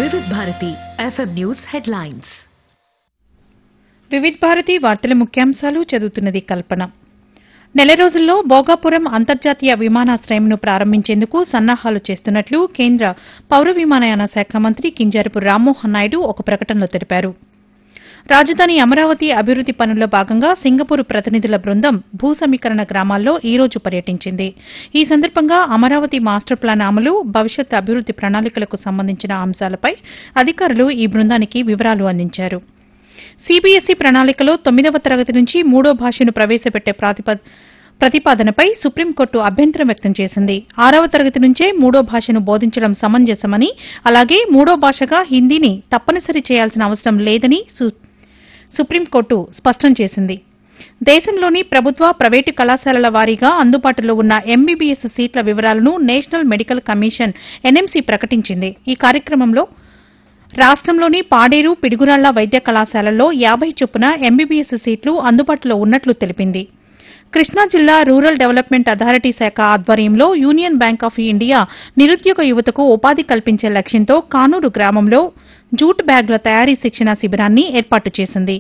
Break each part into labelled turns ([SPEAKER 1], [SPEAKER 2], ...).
[SPEAKER 1] వివిధ Bharati F M news headlines
[SPEAKER 2] Vividh Bharati వార్తల ముఖ్యాంశాలు చదువుతున్నది కల్పన నెల రోజుల్లో భోగాపురం అంతర్జాతీయ విమానాశ్రయంను ప్రారంభించేందుకు సన్నాహాలు చేస్తున్నట్లు కేంద్ర పౌర విమానయాన శాఖ మంత్రి కింజారపు రామ్మోహన్ నాయుడు ఒక ప్రకటనలో తెలిపారు రాజధాని అమరావతి అభివృద్ది పనుల్లో భాగంగా సింగపూర్ ప్రతినిధుల బృందం భూ సమీకరణ గ్రామాల్లో ఈ రోజు పర్యటించింది ఈ సందర్భంగా అమరావతి మాస్టర్ ప్లాన్ అమలు భవిష్యత్ అభివృద్ది ప్రణాళికలకు సంబంధించిన అంశాలపై అధికారులు ఈ బృందానికి వివరాలు అందించారు సీబీఎస్ఈ ప్రణాళికలో తొమ్మిదవ తరగతి నుంచి మూడో భాషను ప్రవేశపెట్టే ప్రాతిప- ప్రతిపాదనపై సుప్రీంకోర్టు అభ్యంతరం వ్యక్తం చేసింది ఆరవ తరగతి నుంచే మూడో భాషను బోధించడం సమంజసమని అలాగే మూడో భాషగా హిందీని తప్పనిసరి చేయాల్సిన అవసరం లేదని సు- సుప్రీంకోర్టు స్పష్టం చేసింది దేశంలోని ప్రభుత్వ ప్రైవేటు కళాశాలల వారీగా అందుబాటులో ఉన్న ఎంబీబీఎస్ సీట్ల వివరాలను నేషనల్ మెడికల్ కమిషన్ ఎన్ఎంసీ ప్రకటించింది ఈ కార్యక్రమంలో రాష్ట్రంలోని పాడేరు పిడుగురాళ్ల వైద్య కళాశాలల్లో యాబై చొప్పున ఎంబీబీఎస్ సీట్లు అందుబాటులో ఉన్నట్లు తెలిపింది కృష్ణా జిల్లా రూరల్ డెవలప్మెంట్ అథారిటీ శాఖ ఆధ్వర్యంలో యూనియన్ బ్యాంక్ ఆఫ్ ఇండియా నిరుద్యోగ యువతకు ఉపాధి కల్పించే లక్ష్యంతో కానూరు గ్రామంలో జూట్ బ్యాగుల తయారీ శిక్షణా శిబిరాన్ని ఏర్పాటు చేసింది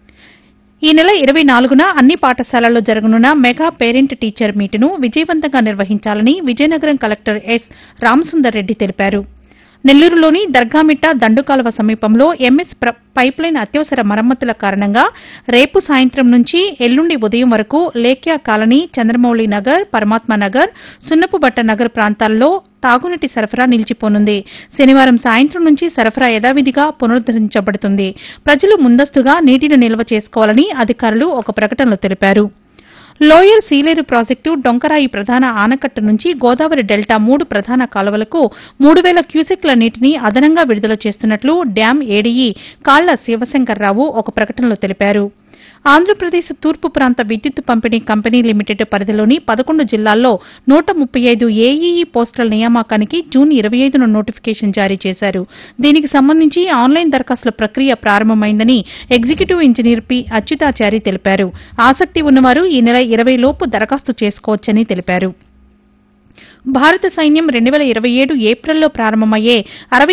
[SPEAKER 2] ఈ నెల ఇరవై నాలుగున అన్ని పాఠశాలల్లో జరగనున్న మెగా పేరెంట్ టీచర్ మీటును విజయవంతంగా నిర్వహించాలని విజయనగరం కలెక్టర్ ఎస్ రామసుందర్ రెడ్డి తెలిపారు నెల్లూరులోని దర్గామిట్ట దండుకాలువ సమీపంలో ఎంఎస్ ప్ర- పైప్లైన్ అత్యవసర మరమ్మతుల కారణంగా రేపు సాయంత్రం నుంచి ఎల్లుండి ఉదయం వరకు లేఖ్యా కాలనీ చంద్రమౌళి నగర్ పరమాత్మ నగర్ సున్నపుబట్ట నగర్ ప్రాంతాల్లో తాగునీటి సరఫరా నిలిచిపోనుంది శనివారం సాయంత్రం నుంచి సరఫరా యథావిధిగా పునరుద్దరించబడుతుంది ప్రజలు ముందస్తుగా నీటిని నిల్వ చేసుకోవాలని అధికారులు ఒక ప్రకటనలో తెలిపారు లోయర్ సీలేరు ప్రాజెక్టు డొంకరాయి ప్రధాన ఆనకట్ట నుంచి గోదావరి డెల్టా మూడు ప్రధాన కాలువలకు మూడు వేల క్యూసెక్ల నీటిని అదనంగా విడుదల చేస్తున్నట్లు డ్యాం ఏడీఈ కాళ్ల శివశంకర్రావు ఒక ప్రకటనలో తెలిపారు ఆంధ్రప్రదేశ్ తూర్పు ప్రాంత విద్యుత్ పంపిణీ కంపెనీ లిమిటెడ్ పరిధిలోని పదకొండు జిల్లాల్లో నూట ముప్పై ఐదు ఏఈఈ పోస్టుల నియామకానికి జూన్ ఇరవై ఐదున నోటిఫికేషన్ జారీ చేశారు దీనికి సంబంధించి ఆన్లైన్ దరఖాస్తుల ప్రక్రియ ప్రారంభమైందని ఎగ్జిక్యూటివ్ ఇంజనీర్ పి అచ్యుతాచారి తెలిపారు ఆసక్తి ఉన్నవారు ఈ నెల ఇరవై లోపు దరఖాస్తు చేసుకోవచ్చని తెలిపారు భారత సైన్యం రెండు వేల ఇరవై ఏడు ఏప్రిల్లో ప్రారంభమయ్యే అరవై